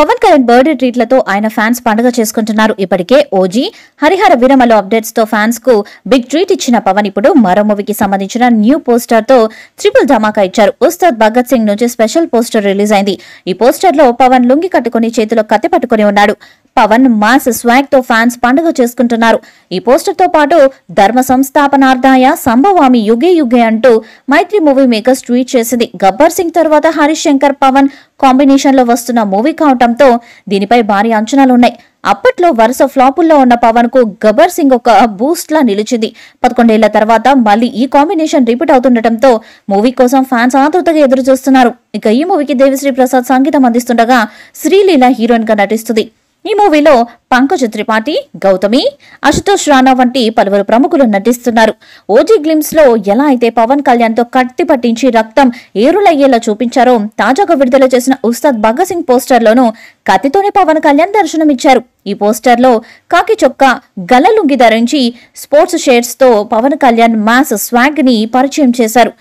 Pawan Kalyan birthday ట్రీట్లతో ఆయన fans పండుగ చేసుకుంటున్నారు ఇప్పటికే ఓజీ హరిహర విరమల అప్డేట్స్ తో ఫ్యాన్స్ కు బిగ్ ట్రీట్ ఇచ్చిన పవన్ ఇప్పుడు మరో మూవీకి సంబంధించిన న్యూ పోస్టర్ తో ట్రిపుల్ ధమాకా ఇచ్చారు ఉస్తాద్ భగత్ సింగ్ నుంచి స్పెషల్ పోస్టర్ రిలీజ్ అయింది ఈ పోస్టర్ లో పవన్ లుంగి కట్టుకుని చేతిలో కత్తి పట్టుకుని ఉన్నాడు పవన్ మాస్ స్వాగ్ తో ఫ్యాన్స్ పండుగ చేసుకుంటున్నారు ఈ పోస్టర్ తో పాటు ధర్మ సంస్థాపనార్థాయ సంభవామి యుగే యుగే అంటూ మైత్రి మూవీ మేకర్స్ ట్వీట్ చేసింది గబ్బర్ సింగ్ తర్వాత హరీష్ శంకర్ పవన్ కాంబినేషన్ లో వస్తున్న మూవీ కావటంతో దీనిపై భారీ అంచనాలున్నాయి అప్పట్లో వరుస ఫ్లాపుల్లో ఉన్న పవన్ కు గబ్బర్ సింగ్ ఒక బూస్ట్ లా నిలిచింది పదకొండేళ్ల తర్వాత మళ్ళీ ఈ కాంబినేషన్ రిపీట్ అవుతుండటంతో మూవీ కోసం ఫ్యాన్స్ ఆతృతగా ఎదురు చూస్తున్నారు ఇక ఈ మూవీకి దేవిశ్రీ ప్రసాద్ సంగీతం అందిస్తుండగా శ్రీలీల హీరోయిన్ గా నటిస్తుంది ఈ మూవీలో పంకజ్ త్రిపాఠి గౌతమి అశుతోష్ రాణా వంటి పలువురు ప్రముఖులు నటిస్తున్నారు ఓజీ గ్లిమ్స్ లో ఎలా అయితే పవన్ కళ్యాణ్ తో కట్టి పట్టించి రక్తం ఏరులయ్యేలా చూపించారో తాజాగా విడుదల చేసిన ఉస్తాద్ భగత్ సింగ్ పోస్టర్ లోనూ కత్తితోనే పవన్ కళ్యాణ్ దర్శనమిచ్చారు ఈ పోస్టర్ లో కాకి చొక్కా గలలుంగి ధరించి స్పోర్ట్స్ షేడ్స్ తో పవన్ కళ్యాణ్ మాస్ స్వాగ్ ని పరిచయం చేశారు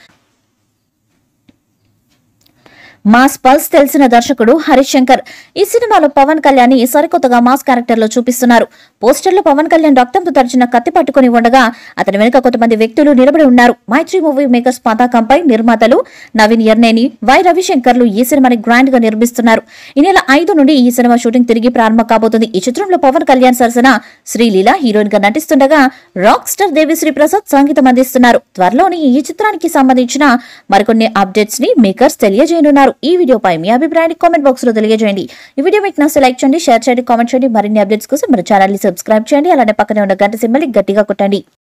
మాస్ పల్స్ తెలిసిన దర్శకుడు హరీష్ శంకర్ ఈ సినిమాలో పవన్ కళ్యాణ్ ని సరికొత్తగా మాస్ క్యారెక్టర్ లో చూపిస్తున్నారు పోస్టర్ లో పవన్ కళ్యాణ్ రక్తంతో తడిచిన కత్తి పట్టుకుని ఉండగా అతని వెనుక కొంతమంది వ్యక్తులు నిలబడి ఉన్నారు మైత్రి మూవీ మేకర్స్ పతాకంపై నిర్మాతలు నవీన్ ఎర్నేని వై రవిశంకర్లు ఈ సినిమాని గ్రాండ్ గా నిర్మిస్తున్నారు ఈ నెల ఐదు నుండి ఈ సినిమా షూటింగ్ తిరిగి ప్రారంభం కాబోతుంది ఈ చిత్రంలో పవన్ కళ్యాణ్ సరసన శ్రీలీల హీరోయిన్ గా నటిస్తుండగా రాక్ స్టార్ దేవిశ్రీ ప్రసాద్ సంగీతం అందిస్తున్నారు త్వరలోని ఈ చిత్రానికి సంబంధించిన మరికొన్ని అప్డేట్స్ ని మేకర్స్ తెలియజేయనున్నారు ఈ వీడియోపై మీ అభిప్రాయాన్ని కామెంట్ బాక్స్ లో తెలియజేయండి ఈ వీడియో మీకు నచ్చితే లైక్ చేయండి షేర్ చేయండి కామెంట్ చేయండి మరిన్ని అప్డేట్స్ కోసం మన ఛానల్ ని సబ్స్క్రైబ్ చేయండి అలానే పక్కనే ఉన్న గంట సింబల్ గట్టిగా కొట్టండి